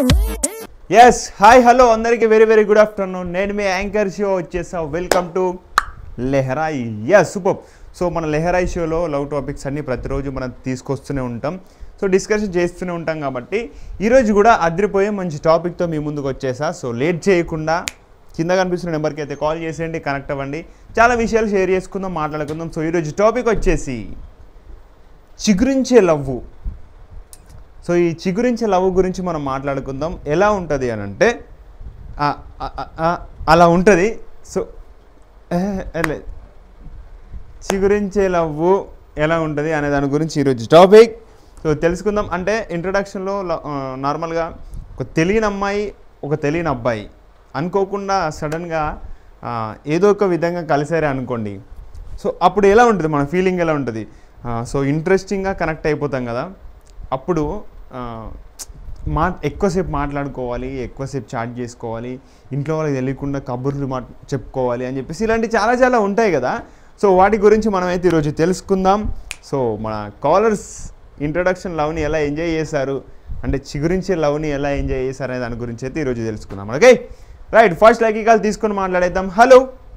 Yes hi hello అందరికీ very very good afternoon నేను మీ యాంకర్ షో వచ్చేసా welcome to Leharayi yes super so మన లెహరాయి షోలో లవ్ టాపిక్స్ అన్ని ప్రతిరోజు మనం తీసుకొస్తూనే ఉంటాం సో డిస్కషన్ చేస్తూనే ఉంటాం కాబట్టి ఈరోజు కూడా అదిరిపోయే మంచి టాపిక్తో మీ ముందుకు వచ్చేసా సో లేట్ చేయకుండా కింద కనిపిస్తున్న నెంబర్కి అయితే కాల్ చేసేయండి కనెక్ట్ అవ్వండి చాలా విషయాలు షేర్ చేసుకుందాం మాట్లాడుకుందాం సో ఈరోజు టాపిక్ వచ్చేసి చిగురించే లవ్వు సో ఈ చిగురించే లవ్ గురించి మనం మాట్లాడుకుందాం ఎలా ఉంటుంది అని అంటే ఆ, ఆ, ఆ, ఆ, అలా ఉంటుంది సో ఏ, లే. చిగురించే లవ్వు ఎలా ఉంటుంది అనే దాని గురించి ఈరోజు టాపిక్ సో తెలుసుకుందాం అంటే ఇంట్రడక్షన్లో నార్మల్గా ఒక తెలియని అమ్మాయి ఒక తెలియని అబ్బాయి అనుకోకుండా సడన్గా ఆ, ఏదో ఒక విధంగా కలిసారే అనుకోండి సో అప్పుడు ఎలా ఉంటుంది మన ఫీలింగ్ ఎలా ఉంటుంది ఆ, సో ఇంట్రెస్టింగ్గా కనెక్ట్ అయిపోతాం కదా అప్పుడు ఆ, మా ఎక్కువసేపు మాట్లాడుకోవాలి ఎక్కువసేపు చాట్ చేసుకోవాలి ఇంట్లో వాళ్ళకి తెలియకుండా కబుర్లు మా చెప్పుకోవాలి అని చెప్పేసి ఇలాంటి చాలా చాలా ఉంటాయి కదా సో వాటి గురించి మనమైతే ఈరోజు తెలుసుకుందాం సో మన కాలర్స్ ఇంట్రడక్షన్ లవ్ని ఎలా ఎంజాయ్ చేశారు అంటే చిగురించే లవ్ని ఎలా ఎంజాయ్ చేశారు అనే దాని గురించి అయితే ఈరోజు తెలుసుకుందాం okay right first like call తీసుకొని మాట్లాడేద్దాం hello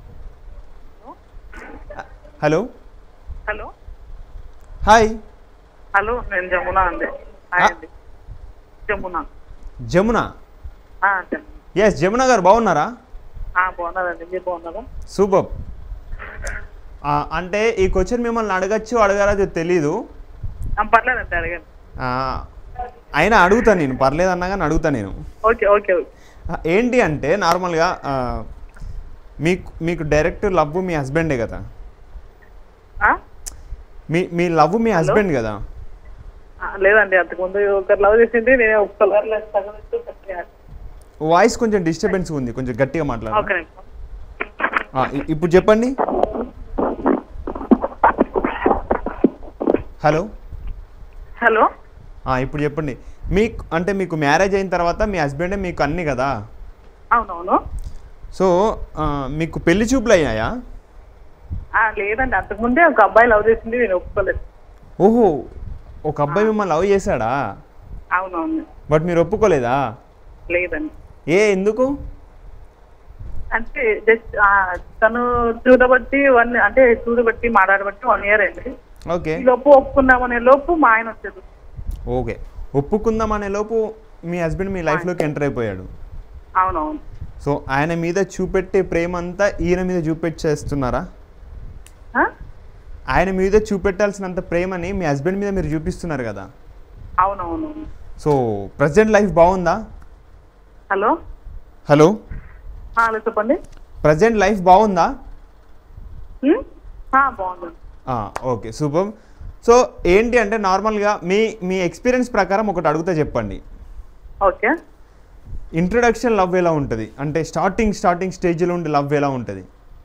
hello hello hi hello నేను జమున అండి హాయ్ ఆ. అండి జమున జమున ఆ, జమున ఎస్ జమున గారు బాగున్నారా ఆ, బాగున్నారండి మీరు బాగున్నారా సూపర్ అంటే ఈ క్వశ్చన్ మిమ్మల్ని అడగచ్చు అడగాలో తెలీదు ఆ, పర్లేదండి అడగండి ఆ, అయినా అడుగుతాను నేను పర్లేదు అన్నా కానీ అడుగుతా నేను ఓకే ఓకే ఓకే ఆ, ఏంటి అంటే నార్మల్గా ఆ, మీకు మీకు డైరెక్ట్ లవ్ మీ హస్బెండే కదా ఆ? మీ మీ లవ్ మీ హస్బెండ్ కదా ఆ, లేదండి అంతకుముందు ఒకరు లవ్ చేసింది నేను ఒక కలర్ వాయిస్ కొంచెం డిస్టర్బెన్స్ ఉంది కొంచెం గట్టిగా ఓకే మాట్లాడాలి నిమిషం ఇప్పుడు చెప్పండి హలో హలో ఆ, ఇప్పుడు చెప్పండి మీకు అంటే మీకు మ్యారేజ్ అయిన తర్వాత మీ హస్బెండే మీకు అన్ని కదా అవునవును సో ఆ, మీకు పెళ్లి చూపులు అయ్యాయా ఆ, లేదండి అంతకుముందే ఒక అబ్బాయి లవ్ చేసింది నేను ఒప్పుకోలేదు ఓహో ఒక అబ్బాయి మిమ్మల్ని లవ్ చేశాడా అవునవును బట్ మీరు ఒప్పుకోలేదా లేదండి ఏ ఎందుకు అంటే జస్ట్ తను చూడబట్టి వన్ అంటే చూడబట్టి మాట్లాడబట్టి వన్ ఇయర్ అయింది ఓకే ఈ లోపు ఒప్పుకుందామనే లోపు మా ఆయన వచ్చారు ఓకే ఒప్పుకుందాం అనే లోపు మీ హస్బెండ్ మీ లైఫ్లోకి ఎంటర్ అయిపోయాడు అవునవును సో ఆయన మీద చూపెట్టే ప్రేమ అంతా ఈయన మీద చూపెట్టేస్తున్నారా ఆ? ఆయన మీద చూపెట్టాల్సినంత ప్రేమని మీ హస్బెండ్ మీద మీరు చూపిస్తున్నారు కదా అవునవును సో ప్రజెంట్ లైఫ్ బాగుందా హలో హలో ఆ, హలో చెప్పండి ప్రజెంట్ లైఫ్ బాగుందా ఉమ్? ఆ, బాగుంది ఆ, ఓకే సూపర్ సో ఏంటి అంటే నార్మల్గా మీ మీ ఎక్స్పీరియన్స్ ప్రకారం ఒకటి అడుగుతా చెప్పండి ఓకే ఇంట్రడక్షన్ లవ్ ఎలా ఉంటుంది అంటే స్టార్టింగ్ స్టార్టింగ్ స్టేజ్లో ఉండే లవ్ ఎలా ఉంటుంది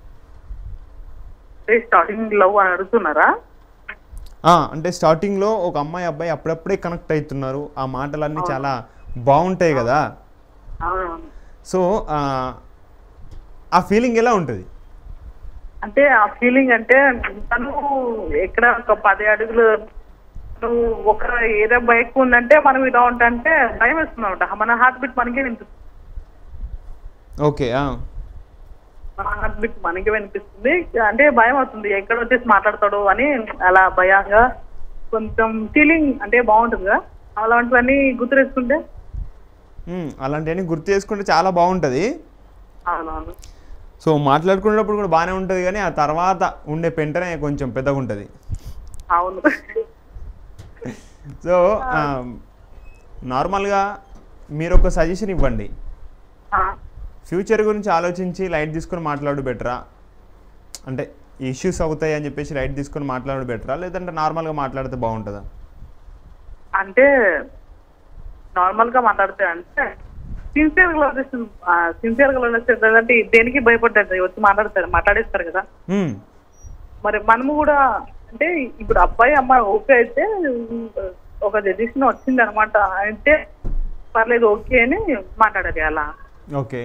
అంటే స్టార్టింగ్ లవ్ అని అడుగుతున్నారా ఆ, అంటే స్టార్టింగ్లో ఒక అమ్మాయి అబ్బాయి అప్పుడప్పుడే కనెక్ట్ అవుతున్నారు ఆ మాటలన్నీ చాలా బాగుంటాయి కదా అవునవును సో ఆ, ఆ ఫీలింగ్ ఎలా ఉంటుంది అంటే ఆ ఫీలింగ్ అంటే తను ఎక్కడ ఒక పది అడుగులు నువ్వు ఒక ఏదో బైక్ ఉందంటే మనం ఇలా ఉంటే భయం వేస్తున్నాం మన హార్ట్ బీట్ మనకే వినిపిస్తుంది ఓకే ఆ. మన హార్ట్ బీట్ మనకే వినిపిస్తుంది అంటే భయం అవుతుంది ఎక్కడ వచ్చేసి మాట్లాడతాడు అని అలా భయంగా కొంచెం ఫీలింగ్ అంటే బాగుంటుంది కదా అలాంటివన్నీ గుర్తు తెచ్చుకుంటే మ్మ్, అలాంటివన్నీ గుర్తు చేసుకుంటే చాలా బాగుంటుంది అవునవును సో మాట్లాడుకునేటప్పుడు కూడా బాగానే ఉంటుంది కానీ ఆ తర్వాత ఉండే పెంటనే కొంచెం పెద్దగా ఉంటుంది అవును సో నార్మల్గా మీరు ఒక సజెషన్ ఇవ్వండి ఆ, ఫ్యూచర్ గురించి ఆలోచించి లైట్ తీసుకొని మాట్లాడు బెటరా అంటే ఇష్యూస్ అవుతాయి అని చెప్పేసి లైట్ తీసుకొని మాట్లాడు బెటరా లేదంటే నార్మల్గా మాట్లాడితే బాగుంటుందా అంటే నార్మల్ గా మాట్లాడితే అంటే సిన్సియర్ గా సిన్సియర్ గా వదిలేస్తారు అంటే దేనికి భయపడ్డారు వచ్చి మాట్లాడతారు మాట్లాడేస్తారు కదా మ్మ్. మరి మనము కూడా అంటే ఇప్పుడు అబ్బాయి అమ్మాయి ఓకే అయితే ఒక డెసిషన్ వచ్చింది అనమాట అంటే పర్లేదు ఓకే అని మాట్లాడాలి అలా ఓకే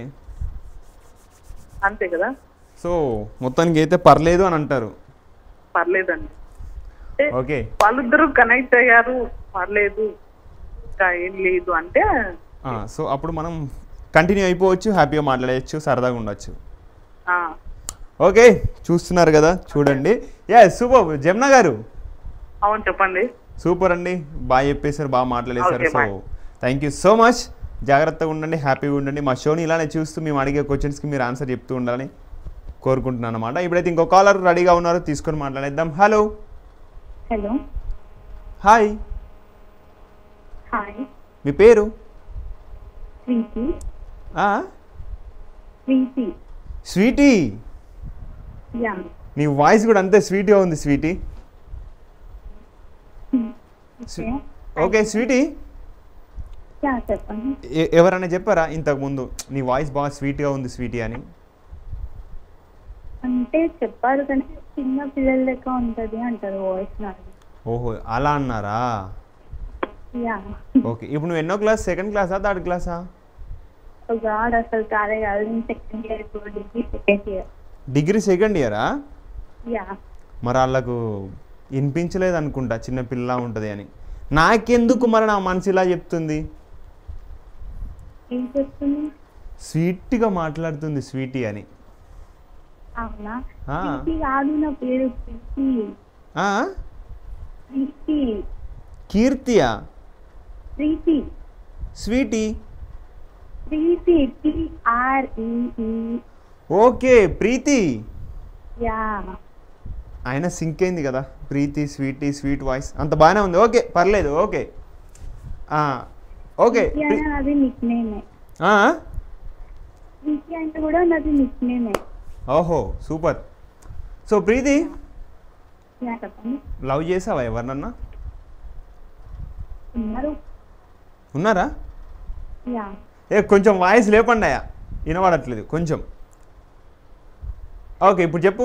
అంతే కదా సో మొత్తానికి అయితే పర్లేదు అని అంటారు పర్లేదండి అంటే ఓకే వాళ్ళిద్దరూ కనెక్ట్ అయ్యారు పర్లేదు ఇంకా ఏం లేదు అంటే సో అప్పుడు మనం కంటిన్యూ అయిపోవచ్చు హ్యాపీగా మాట్లాడేయచ్చు సరదాగా ఉండొచ్చు ఆ, ఓకే చూస్తున్నారు కదా చూడండి యా సూపర్ జమున గారు అవును చెప్పండి సూపర్ అండి బాగా చెప్పేశారు బాగా మాట్లాడేశారు Okay, so bye. Thank you so much జాగ్రత్తగా ఉండండి హ్యాపీగా ఉండండి మా షోని ఇలానే చూస్తూ మేము అడిగే క్వశ్చన్స్కి మీరు ఆన్సర్ చెప్తూ ఉండాలని కోరుకుంటున్నాను అనమాట ఇప్పుడైతే ఇంకో కాలర్ రెడీగా ఉన్నారు తీసుకొని మాట్లాడేద్దాం హలో హలో హాయ్ హాయ్ మీ పేరు ప్రీతి ఆ? ప్రీతి స్వీటీ యా నీ వాయిస్ కూడా అంతే స్వీట్గా ఉంది sweetie okay okay sweetie yeah చెప్పండి ఎ- ఎవరైనా చెప్పారా ఇంతకుముందు నీ వాయిస్ బాగా స్వీట్గా ఉంది స్వీటీ అని అంటే చెప్పారు కానీ చిన్న పిల్లల లెక్క ఉంటుంది అంటారు వాయిస్ నాది ఓహో అలా అన్నారా యా ఓకే ఇప్పుడు నువ్వు ఎన్నో క్లాస్ సెకండ్ క్లాసా థర్డ్ క్లాసా గాడ్ అసలు కాదే కాదు నేను సెకండ్ ఇయర్ ఇప్పుడు degree second year degree second ఇయరా యా మరి వాళ్ళకు వినిపించలేదు అనుకుంటా చిన్న పిల్ల ఉంటుంది అని నాకెందుకు మరి నా మనసు ఇలా చెప్తుంది ఏం చేస్తుంది స్వీట్గా మాట్లాడుతుంది స్వీటీ అని అవునా ఆ. ప్రీతి కాదు నా పేరు ప్రీతి ఆ? ప్రీతి కీర్తియా Preethi sweetie Preethi T R E E okay Preethi yeah ఆయన సింక్ అయింది కదా ప్రీతి స్వీటీ స్వీట్ వాయిస్ అంత బాగానే ఉంది ఓకే పర్లేదు ఓకే ఆ, ఓకే ప్రీతి ప్రీ- అంటే నాది నిక్ నేమే ఆ? ప్రీతి అంటే కూడా నాది నిక్ నేమే ఓహో సూపర్ సో ప్రీతి యా చెప్పండి లవ్ చేసావా ఎవరినన్నా ఉన్నారు ఉన్నారా యా ఏ కొంచెం వాయిస్ లేపండి అయ్యా వినబడట్లేదు కొంచెం ఓకే ఇప్పుడు చెప్పు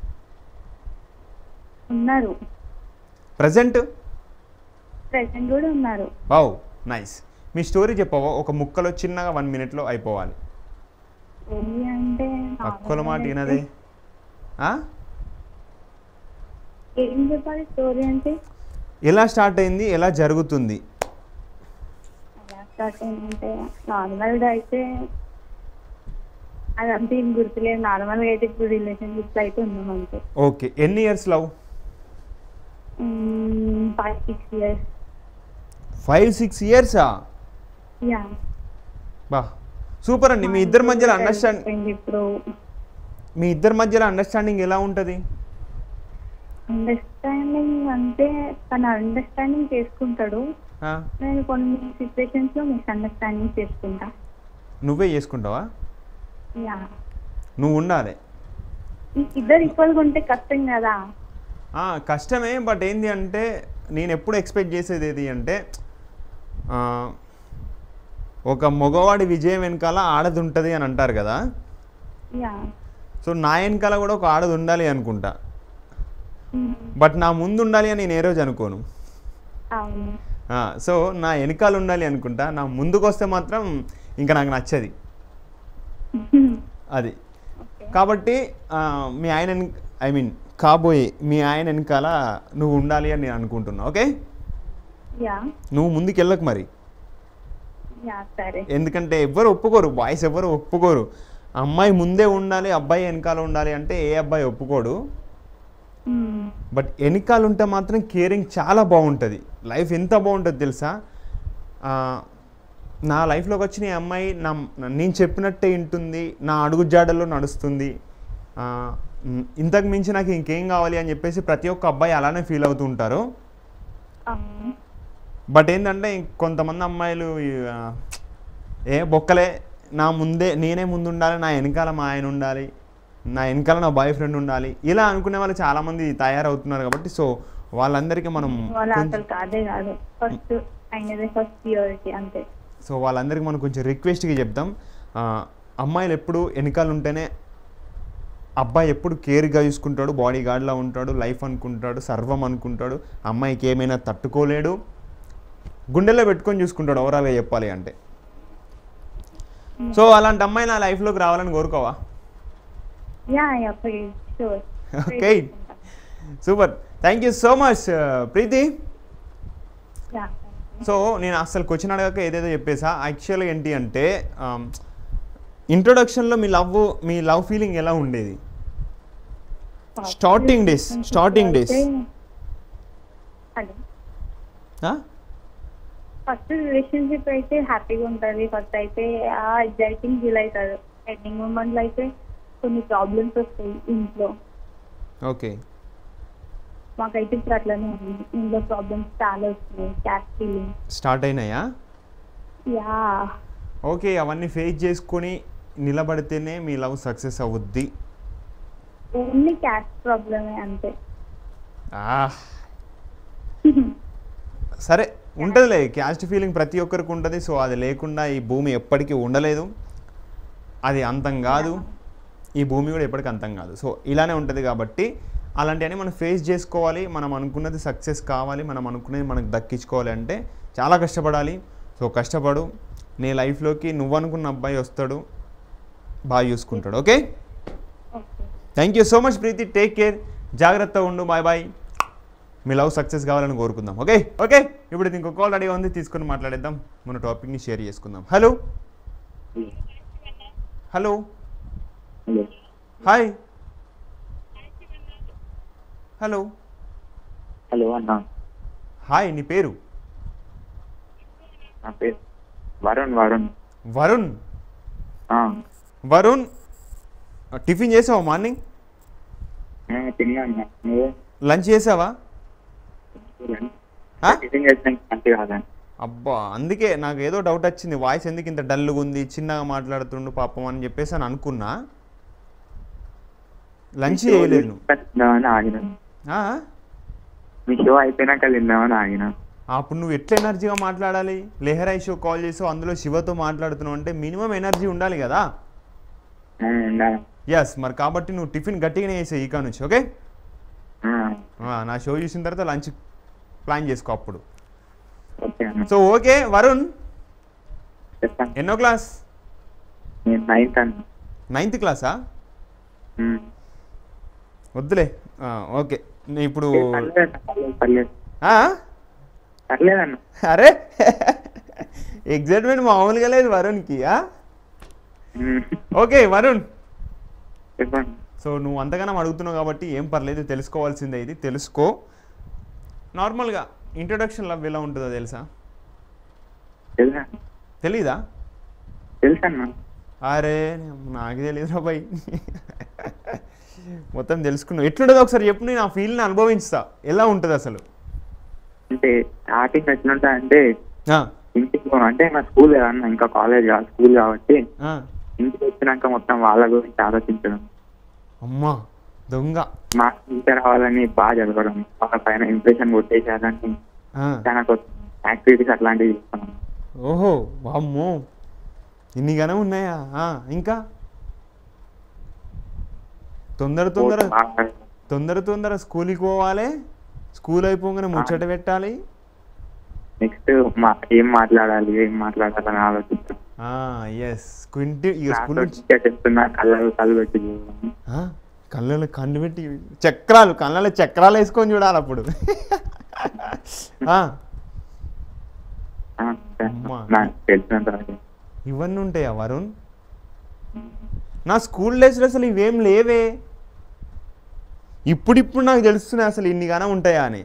ఉన్నారు ప్రజెంట్ ప్రెసెంట్ కూడా ఉన్నారు వావ్ నైస్ మీ స్టోరీ చెప్పవా ఒక ముక్కలో చిన్నగా వన్ మినిట్లో అయిపోవాలి ఏంటి అంటే అక్కుల మాట వినదే ఆ? ఏం చెప్పాలి స్టోరీ అంటే ఎలా స్టార్ట్ అయింది ఎలా జరుగుతుంది ఎలా స్టార్ట్ అయిందంటే నార్మల్గా అయితే అదంతా ఏం గుర్తులేదు నార్మల్గా అయితే ఇప్పుడు రిలేషన్షిప్స్ అయితే ఉన్నాం అంతే ఓకే ఎన్ని years love five six years five six ఇయర్సా యా బా సూపర్ అండి మీ ఇద్దరి మధ్యలో అండర్స్టాండ్ ఇప్పుడు మీ ఇద్దరి మధ్యలో అండర్స్టాండింగ్ ఎలా ఉంటుంది అండర్స్టాండింగ్ అంటే తన అండర్స్టాండింగ్ చేసుకుంటాడు ఆ? నేను కొన్ని సిచ్యువేషన్స్ లో మిస్అండర్స్టాండింగ్ చేసుకుంటా నువ్వే చేసుకుంటావా యా నువ్వు ఉండాలి ఇద్దరు ఈక్వల్గా ఉంటే కష్టం కదా ఆ, కష్టమే బట్ ఏంది అంటే నేను ఎప్పుడు ఎక్స్పెక్ట్ చేసేది ఏది అంటే ఆ, ఒక మగవాడి విజయం వెనకాల ఆడది ఉంటుంది అని అంటారు కదా యా సో నా వెనకాల కూడా ఒక ఆడది ఉండాలి అనుకుంటా బట్ నా ముందు ఉండాలి అని నేను ఏ రోజు అనుకోను అవును ఆ, సో నా వెనకాల ఉండాలి అనుకుంటా నా ముందుకు వస్తే మాత్రం ఇంకా నాకు నచ్చది అది ఓకే కాబట్టి ఆ, మీ ఆయన ఐ మీన్ కాబోయే మీ ఆయన వెనకాల నువ్వు ఉండాలి అని నేను అనుకుంటున్నా ఓకే యా నువ్వు ముందుకు వెళ్ళకు మరి యా సరే ఎందుకంటే ఎవ్వరు ఒప్పుకోరు బాయ్స్ ఎవ్వరు ఒప్పుకోరు అమ్మాయి ముందే ఉండాలి అబ్బాయి వెనకాల ఉండాలి అంటే ఏ అబ్బాయి ఒప్పుకోడు మ్మ్. బట్ వెనకాల ఉంటే మాత్రం కేరింగ్ చాలా బాగుంటుంది లైఫ్ ఎంత బాగుంటుంది తెలుసా ఆ, నా లైఫ్లోకి వచ్చిన ఈ అమ్మాయి నా నేను చెప్పినట్టే వింటుంది నా అడుగు జాడల్లో నడుస్తుంది ఆ, ఉమ్, ఇంతకు మించి నాకు ఇంకేం కావాలి అని చెప్పేసి ప్రతి ఒక్క అబ్బాయి అలానే ఫీల్ అవుతూ ఉంటారు అవును బట్ ఏంటంటే కొంతమంది అమ్మాయిలు ఈ, ఆ, ఏ బొక్కలే నా ముందే నేనే ముందు ఉండాలి నా వెనకాల మా ఆయన ఉండాలి నా వెనకాల నా బాయ్ ఫ్రెండ్ ఉండాలి ఇలా అనుకునే వాళ్ళు చాలామంది తయారవుతున్నారు కాబట్టి సో వాళ్ళందరికీ మనం వాళ్ళ కొంచెం- అసలు కాదే కాదు ఫస్ట్ అయినదే ఫస్ట్ ప్రియారిటీ అంతే సో వాళ్ళందరికీ మనం కొంచెం రిక్వెస్ట్గా చెప్తాం ఆ, అమ్మాయిలు ఎప్పుడు వెనకాల ఉంటేనే అబ్బాయి ఎప్పుడు కేర్గా చూసుకుంటాడు బాడీ గార్డ్లా ఉంటాడు లైఫ్ అనుకుంటాడు సర్వం అనుకుంటాడు అమ్మాయికి ఏమైనా తట్టుకోలేడు గుండెల్లో పెట్టుకొని చూసుకుంటాడు ఓవరాల్గా చెప్పాలి అంటే సో అలాంటి అమ్మాయి నా లైఫ్లోకి రావాలని కోరుకోవా yeah yeah please sure okay super thank you so much Preethi yeah so నేను అసలు క్వశ్చన్ అడగక ఏదేదో చెప్పేసా యాక్చువల్గా ఏంటి అంటే ఇంట్రొడక్షన్లో మీ లవ్ మీ లవ్ ఫీలింగ్ ఎలా ఉండేది Starting days, starting days. Hello ఆ? ఫస్ట్ రిలేషన్షిప్ అయితే హ్యాపీగా ఉంటుంది ఫస్ట్ అయితే ఆ ఎగ్జైటింగ్ ఫీల్ అవుతారు ఎండింగ్ మూమెంట్లో అయితే కొన్ని ప్రాబ్లమ్స్ వస్తాయి ఇంట్లో ఓకే మాకైతే ఇప్పుడు అట్లనే ఉంది ఇంట్లో ప్రాబ్లమ్స్ చాలా వస్తున్నాయి క్యాట్ ఫీలింగ్ స్టార్ట్ అయినాయా యా ఓకే అవన్నీ ఫేస్ చేసుకొని నిలబడితేనే మీ లవ్ సక్సెస్ అవుద్ది ఓన్లీ క్యాట్ ప్రాబ్లమే అంతే ఆ. సరే ఉంటుందిలే క్యాస్ట్ ఫీలింగ్ ప్రతి ఒక్కరికి ఉంటుంది సో అది లేకుండా ఈ భూమి ఎప్పటికీ ఉండలేదు అది అంతం కాదు ఈ భూమి కూడా ఎప్పటికీ అంతం కాదు సో ఇలానే ఉంటుంది కాబట్టి అలాంటివన్నీ మనం ఫేస్ చేసుకోవాలి మనం అనుకున్నది సక్సెస్ కావాలి మనం అనుకున్నది మనకు దక్కించుకోవాలి అంటే చాలా కష్టపడాలి సో కష్టపడు నీ లైఫ్లోకి నువ్వు అనుకున్న అబ్బాయి వస్తాడు బాగా చూసుకుంటాడు okay okay thank you so much Preethi take care జాగ్రత్తగా ఉండు బాయ్ బాయ్ మీ లవ్ సక్సెస్ కావాలని కోరుకుందాం ఓకే ఓకే ఇప్పుడు ఇది ఇంకో కాల్ రెడీగా ఉంది తీసుకొని మాట్లాడేద్దాం మన టాపిక్ని షేర్ చేసుకుందాం hello hello hello hi hello hello అన్న హాయ్ నీ పేరు నా పేరు వరుణ్ వరుణ్ వరుణ్ ఆ, వరుణ్ టిఫిన్ చేసావా మార్నింగ్ ఆ, తిన్నా అన్న నువ్వు లంచ్ చేసావా ఆ? టిఫిన్ చేసిన మంచిగా కాదని అబ్బా అందుకే నాకు ఏదో డౌట్ వచ్చింది వాయిస్ ఎందుకు ఇంత డల్గా ఉంది చిన్నగా మాట్లాడుతుండు పాపం అని చెప్పేసి అని అనుకున్నా లంచ్ చేయలేదు నువ్వు. తిందామని ఆగిన ఆ? మీ షో అయిపోయినాక తిందామని ఆగిన అప్పుడు నువ్వు ఎట్లా ఎనర్జీగా మాట్లాడాలి లెహరాయి షో కాల్ చేసావు అందులో శివతో మాట్లాడుతున్నావు అంటే మినిమం ఎనర్జీ ఉండాలి కదా ఆ, ఉండాలి. ఎస్ మరి కాబట్టి నువ్వు టిఫిన్ గట్టిగానే చేసావు ఇక నుంచి ఓకే ఆ, ఆ, నా షో చూసిన తర్వాత లంచ్ ప్లాన్ చేసుకో అప్పుడు ఓకే అన్న సో ఓకే వరుణ్ చెప్తాను ఎన్నో క్లాస్ నేను నైన్త్ అన్న నైన్త్ క్లాసా ఉమ్. వద్దులే ఆ, ఓకే నేను ఇప్పుడు ఏ, పర్లేదు పర్లేదు, పర్లేదు ఆ? పర్లేదన్న అరే ఎగ్జైట్మెంట్ మామూలుగా లేదు వరుణ్కి ఆ? ఉమ్. ఓకే వరుణ్ చెప్పండి సో నువ్వు అంతగానం అడుగుతున్నావు కాబట్టి ఏం పర్లేదు తెలుసుకోవాల్సిందే ఇది తెలుసుకో నార్మల్గా ఇంట్రొడక్షన్ లవ్ ఎలా ఉంటుందో తెలుసా తెలుసా తెలీదా తెలుసన్న అరే నాకు తెలియదురా బాయ్ మొత్తం తెలుసుకున్నావు ఎట్లుంటుందో ఒకసారి చెప్పు నేను ఆ ఫీల్ని అనుభవించుతా ఎలా ఉంటుంది అసలు అంటే స్టార్టింగ్ ఎట్లుంటా అంటే ఆ, ఇంటికి పో- అంటే నా స్కూల్ అన్న ఇంకా కాలేజ్ కాదు స్కూల్ కాబట్టి ఆ, ఇంటికి వచ్చినాక మొత్తం వాళ్ళ గురించి ఆలోచించడం అమ్మా దొంగ మా టీచర్ రావాలని బాగా చదవడం వాళ్ళ పైన ఇంప్రెషన్ కొట్టేసాలని ఆ, చాలా యాక్టివిటీస్ అట్లాంటివి చేస్తున్నాం ఓహో వామ్మో ఇన్ని గనం ఉన్నాయా ఆ, ఇంకా తొందర తొందర తొందర తొందర స్కూల్కి పోవాలి స్కూల్ అయిపోగానే ముచ్చట పెట్టాలి నెక్స్ట్ మా ఏం మాట్లాడాలి ఏం మాట్లాడాలని ఆలోచిస్తాం ఎస్ ఇంటి ఇక స్కూల్ నుంచి టీచర్ చెప్తున్నా కళ్ళు కళ్ళు పెట్టి చూడడం. ఆ, కళ్ళలో కళ్ళు పెట్టి చక్రాలు కళ్ళలో చక్రాలు వేసుకొని చూడాలి అప్పుడు ఆ, ఆ, అమ్మా. నాకు తెలిసినంత వరకు. ఇవన్నీ ఉంటాయా వరుణ్ నా స్కూల్ డేస్లో అసలు ఇవేం లేవే ఇప్పుడిప్పుడు నాకు తెలుస్తున్నాయి అసలు ఇన్ని గానం ఉంటాయా అని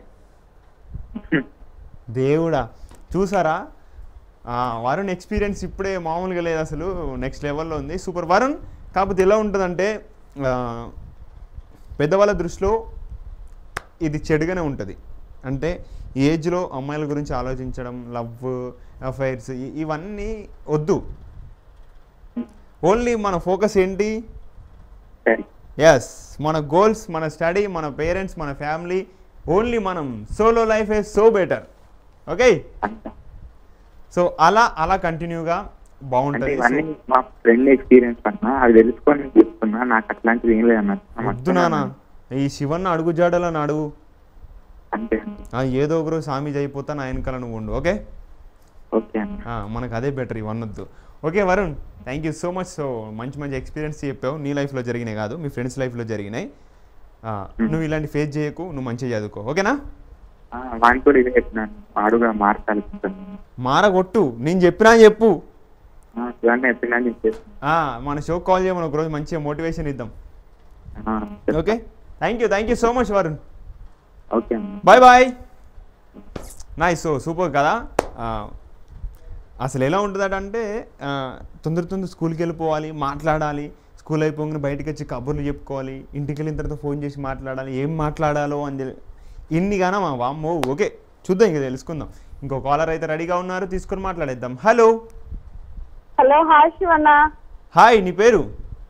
దేవుడా చూసారా ఆ, వరుణ్ ఎక్స్పీరియన్స్ ఇప్పుడే మామూలుగా లేదు అసలు నెక్స్ట్ లెవెల్లో ఉంది సూపర్ వరుణ్ కాకపోతే ఎలా ఉంటుందంటే ఆ, పెద్దవాళ్ళ దృష్టిలో ఇది చెడుగానే ఉంటుంది అంటే ఈ ఏజ్లో అమ్మాయిల గురించి ఆలోచించడం లవ్ అఫైర్స్ ఇవన్నీ వద్దు ఓన్లీ మన ఫోకస్ ఏంటి సరే ఎస్ మన గోల్స్ మన స్టడీ మన పేరెంట్స్ మన ఫ్యామిలీ ఓన్లీ మనం సోలో లైఫ్ ఏ సో బెటర్ ఓకే అంతా. సో అలా అలా కంటిన్యూగా అంటే బాగుంటుంది ఇవన్నీ మా ఫ్రెండ్ ఎక్స్పీరియన్స్ అన్నా అది తెలుసుకొని నేను చెప్తున్నా నాకు అట్లాంటిది ఏం లేదు అన్న వద్దు నాన్న ఈ శివన్న అడుగు జాడలను అడుగు అంతే ఆ, ఏదో ఒకరు సామీజ్ అయిపోతా నా వెనకాల నువ్వు ఉండు ఓకే ఓకే అన్న ఆ, మనకు అదే బెటర్ ఇవన్నొద్దు okay Varun thank you so much so మంచి మంచి ఎక్స్పీరియన్స్ చెప్పావు నీ లైఫ్లో జరిగినాయి కాదు మీ ఫ్రెండ్స్ లైఫ్లో జరిగినాయి ఆ, నువ్వు ఇలాంటి ఫేస్ చేయకు నువ్వు మంచిగా చదువుకో ఓకేనా ఆ, వాడిని కూడా ఇదే చెప్పినాను వాడుగా మార్చాలనుకుంటున్నాను మారగొట్టు నేను చెప్పినా చెప్పు ఆ, శివన్న చెప్పినా చెప్పేసి ఆ, మన షో కాల్ చేయమని ఒకరోజు మంచిగా మోటివేషన్ ఇద్దాం okay thank you thank you so much Varun okay అన్న bye bye nice so super కదా ఆ, అసలు ఎలా ఉంటుందట అంటే ఆ, తొందర తొందర స్కూల్కి వెళ్ళిపోవాలి మాట్లాడాలి స్కూల్ అయిపోగానే బయటకు వచ్చి కబుర్లు చెప్పుకోవాలి ఇంటికి వెళ్ళిన తర్వాత ఫోన్ చేసి మాట్లాడాలి ఏం మాట్లాడాలో అని తెలి- ఇన్ని గానా మా వామ్మో ఓకే చూద్దాం ఇంకా తెలుసుకుందాం ఇంకో కాలర్ అయితే రెడీగా ఉన్నారు తీసుకొని మాట్లాడేద్దాం hello hello hi Shivanna hi నీ పేరు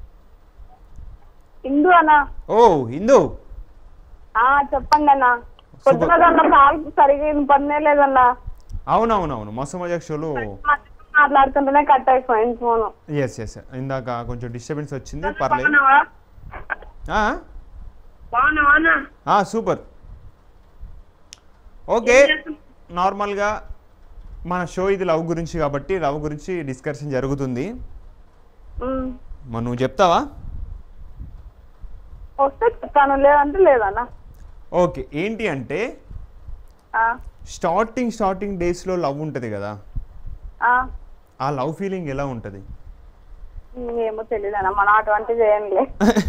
ఇందు అన్న ఓ హిందూ ఆ చెప్పండి అన్న పొద్దునదన్న కాల్ సరిగా వినపడనే లేదన్న అవునవునవును మస్తు మజాక్ షోలో మాట్లాడుతుంటేనే కట్ అయిపోయింది ఫోన్ ఎస్ ఎస్ ఇందాక కొంచెం డిస్టర్బెన్స్ వచ్చింది పర్లేదు ఆ? ఆ, సూపర్ ఓకే నార్మల్గా మన షో ఇది లవ్ గురించి కాబట్టి లవ్ గురించి డిస్కషన్ జరుగుతుంది మరి నువ్వు చెప్తావా వస్తే తను లేదంటే లేదన్న ఓకే ఏంటి అంటే ఆ, స్టార్టింగ్ స్టార్టింగ్ డేస్లో లవ్ ఉంటుంది కదా ఆ, ఆ లవ్ ఫీలింగ్ ఎలా ఉంటుంది ఏమో తెలియదు అన్న మన అటువంటి చేయండిలే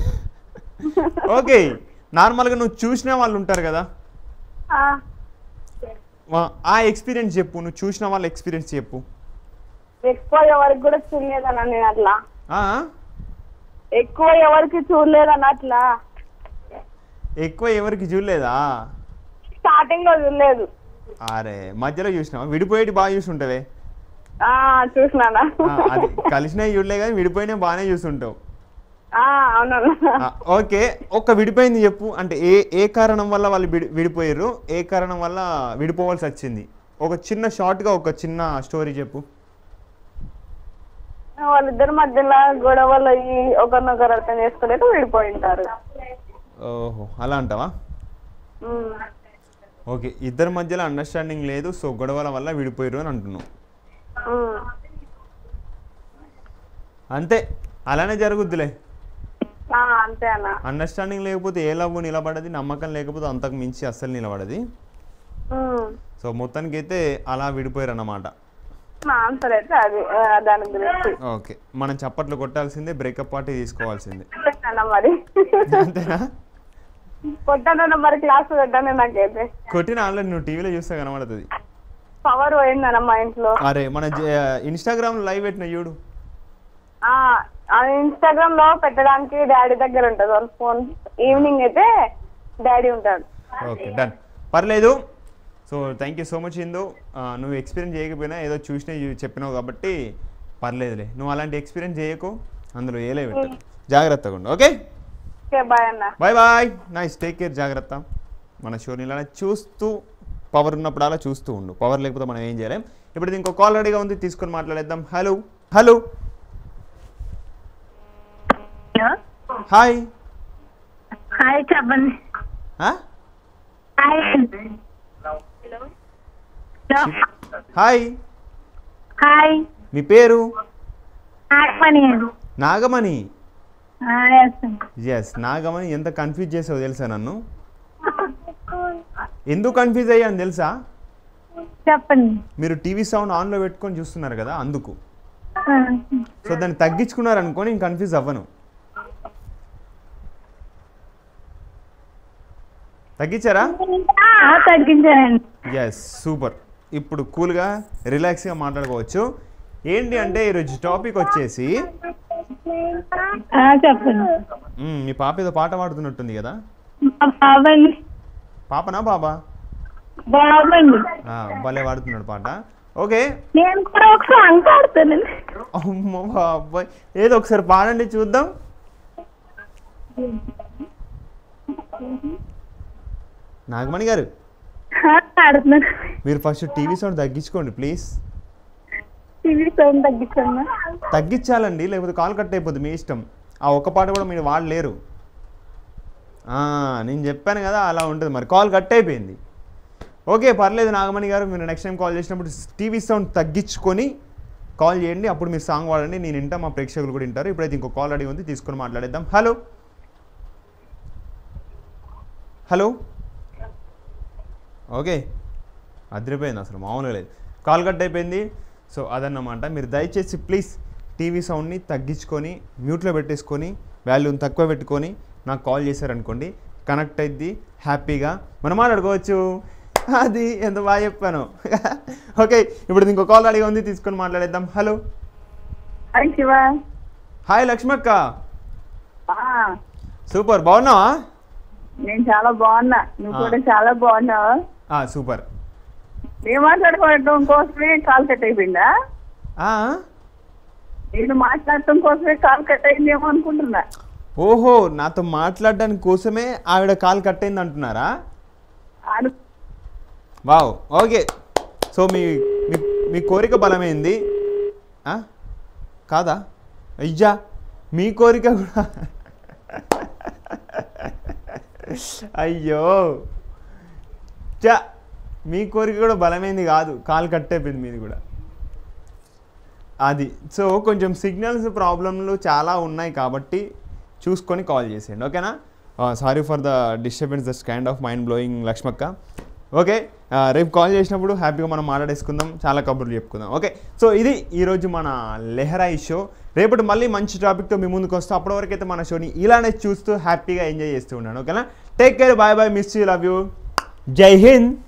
ఓకే నార్మల్గా నువ్వు చూసిన వాళ్ళు ఉంటారు కదా ఆ, వా- ఆ ఎక్స్పీరియన్స్ చెప్పు నువ్వు చూసిన వాళ్ళ ఎక్స్పీరియన్స్ చెప్పు ఎక్కువ ఎవరికి కూడా చూడలేదన్న నేను అట్లా ఆ? ఎక్కువ ఎవరికి చూడలేదన్న అట్లా ఎక్కువ ఎవరికి చూడలేదా స్టార్టింగ్ లో చూడలేదు అరే మధ్యలో చూసినావా విడిపోయేటి బాగా చూసుంటావే ఆ చూసినానా ఆ, అది కలిసినవి చూడలే కానీ విడిపోయినా బాగానే చూస్తుంటావు ఆ, అవునన్నా ఆ, ఓకే ఒక్క విడిపోయింది చెప్పు అంటే ఏ ఏ కారణం వల్ల వాళ్ళు విడి విడిపోయారు ఏ కారణం వల్ల విడిపోవాల్సి వచ్చింది ఒక చిన్న షార్ట్గా ఒక చిన్న స్టోరీ చెప్పు వాళ్ళిద్దరి మధ్యలో గొడవలు అయ్యి ఒకరినొకరు అర్థం చేసుకోలేదు విడిపోయి ఉంటారు ఓహో అలా అంటావా ఉమ్. ఓకే ఇద్దరి మధ్యలో అండర్స్టాండింగ్ లేదు సో గొడవల వల్ల విడిపోయారు అని అంటున్నావు ఉమ్. అంతే అలానే జరుగుద్దిలే ఆ, అంతే అన్న అండర్స్టాండింగ్ లేకపోతే ఏ లవ్ నిలబడది నమ్మకం లేకపోతే అంతకు మించి అస్సలు నిలబడది ఉమ్. సో మొత్తానికి అయితే అలా విడిపోయారు అన్నమాట నా ఆన్సర్ అయితే అది ఆ, దాని గురించి ఓకే మనం చప్పట్లు కొట్టాల్సిందే బ్రేకప్ పార్టీ తీసుకోవాల్సిందే అన్న మరి అంతేనా కొట్టానన్న మరి క్లాస్ పెట్టాను నాకైతే కొట్టిన ఆల్రెడీ నువ్వు టీవీలో చూస్తే కనబడుతుంది పవర్ పోయిందన్న మా ఇంట్లో అరే మన ఇన్స్టాగ్రామ్ లైవ్ పెట్టిన చూడు ఆ ఇన్స్టాగ్రామ్ లో పెట్టడానికి డాడీ దగ్గర ఉంటుంది వాళ్ళ ఫోన్ ఈవినింగ్ అయితే డాడీ ఉంటాడు ఓకే డన్ పర్లేదు so thank you so much Indu ఆ, నువ్వు ఎక్స్పీరియన్స్ చేయకపోయినా ఏదో చూసినా చెప్పినావు కాబట్టి పర్లేదులే నువ్వు అలాంటి ఎక్స్పీరియన్స్ చేయకు అందులో ఏలే పెట్టు జాగ్రత్తగా ఉండు ఓకే ఓకే బాయ్ అన్న bye bye nice take care జాగ్రత్త మన షోని ఇలా చూస్తూ పవర్ ఉన్నప్పుడు అలా చూస్తూ ఉండు పవర్ లేకపోతే మనం ఏం చేయలేం ఇప్పుడు ఇది ఇంకో కాల్ రెడీగా ఉంది తీసుకొని మాట్లాడేద్దాం హలో హలో హాయ్ హాయ్ చెప్పండి ఆ? హాయ్ హాయ్ హాయ్ మీ పేరు ఆత్మని నాగమణి ఎస్ ఎస్ నాగమణి ఎంత కన్ఫ్యూజ్ చేసావు తెలుసా నన్ను ఎందుకు కన్ఫ్యూజ్ అయ్యాను తెలుసా చెప్పండి మీరు టీవీ సౌండ్ ఆన్లో పెట్టుకొని చూస్తున్నారు కదా అందుకు సో దాన్ని తగ్గించుకున్నారు అనుకో నేను కన్ఫ్యూజ్ అవ్వను తగ్గించారా తగ్గించానండి ఎస్ సూపర్ ఇప్పుడు కూల్గా రిలాక్స్గా మాట్లాడుకోవచ్చు ఏంటి అంటే ఈరోజు టాపిక్ వచ్చేసి ఆ, చెప్పండి మ్మ్, మీ పాప ఏదో పాట పాడుతున్నట్టుంది కదా మా బాబండి పాపనా బాబా బాబండి ఆ, భలే పాడుతున్నాడు పాట ఓకే నేను కూడా ఒక సాంగ్ పాడుతానండి అమ్మో బాబాయ్ ఏదో ఒకసారి పాడండి చూద్దాం నాగమణి గారు ఆ, పాడుతున్నాను మీరు ఫస్ట్ టీవీ సౌండ్ తగ్గించుకోండి ప్లీజ్ టీవీ సౌండ్ తగ్గించమ్మా తగ్గించాలండి లేకపోతే కాల్ కట్ అయిపోద్ది మీ ఇష్టం ఆ ఒక్క పాట కూడా మీరు వాడలేరు ఆ, నేను చెప్పాను కదా అలా ఉంటుంది మరి కాల్ కట్ అయిపోయింది ఓకే పర్లేదు నాగమణి గారు మీరు నెక్స్ట్ టైం కాల్ చేసినప్పుడు టీవీ సౌండ్ తగ్గించుకొని కాల్ చేయండి అప్పుడు మీరు సాంగ్ వాడండి నేను వింటా మా ప్రేక్షకులు కూడా వింటారు ఇప్పుడైతే ఇంకో కాల్ అడిగి ఉంది తీసుకొని మాట్లాడేద్దాం హలో హలో ఓకే అదిరిపోయింది అసలు మామూలుగా లేదు కాల్ కట్ అయిపోయింది సో అదన్నమాట మీరు దయచేసి ప్లీజ్ టీవీ సౌండ్ని తగ్గించుకొని మ్యూట్లో పెట్టేసుకొని వాల్యూని తక్కువ పెట్టుకొని నాకు కాల్ చేశారనుకోండి కనెక్ట్ అయింది హ్యాపీగా మనం మాట్లాడుకోవచ్చు అది ఎంత బాగా చెప్పాను ఓకే ఇప్పుడు ఇంకో కాల్ అడిగి ఉంది తీసుకొని మాట్లాడేద్దాం hello hi Shiva hi Lakshmakka ఆ, సూపర్ బాగున్నావా నేను చాలా బాగున్నా నువ్వు ఆ. కూడా చాలా బాగున్నావు ఆ, సూపర్ నేను మాట్లాడుకోవడం కోసమే కాల్ కట్ అయిపోయిందా ఆ? నేను మాట్లాడటం కోసమే కాల్ కట్ అయిందేమో అనుకుంటున్నా ఓహో నాతో మాట్లాడడానికి కోసమే ఆవిడ కాల్ కట్ అయింది అంటున్నారా అను వావ్ ఓకే సో మీ మీ- మీ కోరిక బలమైంది ఆ? కాదా అయ్యా మీ కోరిక కూడా అయ్యో చా మీ కోరిక కూడా బలమైంది కాదు కాలు కట్టయిపోయింది మీది కూడా అది సో కొంచెం సిగ్నల్స్ ప్రాబ్లంలు చాలా ఉన్నాయి కాబట్టి చూసుకొని కాల్ చేసేయండి ఓకేనా sorry for the disturbance this kind of mind blowing Lakshmakka okay రేపు కాల్ చేసినప్పుడు హ్యాపీగా మనం మాట్లాడేసుకుందాం చాలా కబుర్లు చెప్పుకుందాం ఓకే సో ఇది ఈరోజు మన లెహరాయి షో రేపటి మళ్ళీ మంచి టాపిక్తో మీ ముందుకు వస్తాం అప్పటి వరకు అయితే మన షోని ఇలానే చూస్తూ హ్యాపీగా ఎంజాయ్ చేస్తూ ఉన్నాను ఓకేనా take care bye bye miss you love you జై హింద్